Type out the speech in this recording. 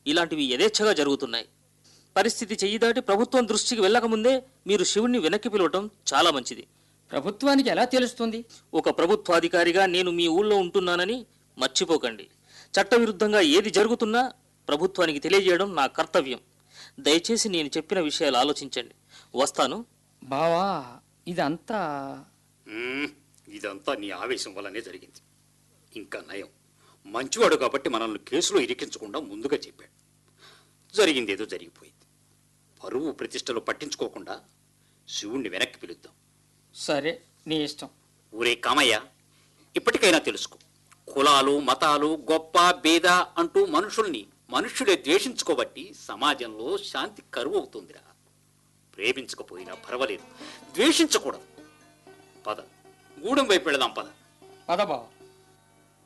ఇలాంటివి యథేచ్ఛగా జరుగుతున్నాయి పరిస్థితి చెయ్యి దాటి ప్రభుత్వం దృష్టికి వెళ్ళకముందే మీరు శివుణ్ణి వెనక్కి పిలవటం చాలా మంచిది ప్రభుత్వానికి ఎలా తెలుస్తుంది ఒక ప్రభుత్వాధికారిగా నేను మీ ఊళ్ళో ఉంటున్నానని మర్చిపోకండి చట్టవిరుద్ధంగా ఏది జరుగుతున్నా ప్రభుత్వానికి తెలియజేయడం నా కర్తవ్యం దయచేసి నేను చెప్పిన విషయాలు ఆలోచించండి వస్తాను బావా ఇదంతా మ్మ్, ఇదంతా నీ ఆవేశం వల్లనే జరిగింది ఇంకా నయం మంచివాడు కాబట్టి మనల్ని కేసులో ఇరికించకుండా ముందుగా చెప్పాడు జరిగిందేదో జరిగిపోయింది పరువు ప్రతిష్టలు పట్టించుకోకుండా శివుణ్ణి వెనక్కి పిలుద్దాం సరే నీ ఇష్టం ఊరే కామయ్య ఇప్పటికైనా తెలుసుకో కులాలు మతాలు గొప్ప బేద అంటూ మనుషుల్ని మనుష్యులే ద్వేషించుకోబట్టి సమాజంలో శాంతి కరువు అవుతుందిరా ప్రేమించకపోయినా పర్వాలేదు ద్వేషించకూడదు పద గూడెం వైపు వెళదాం పద పద బావ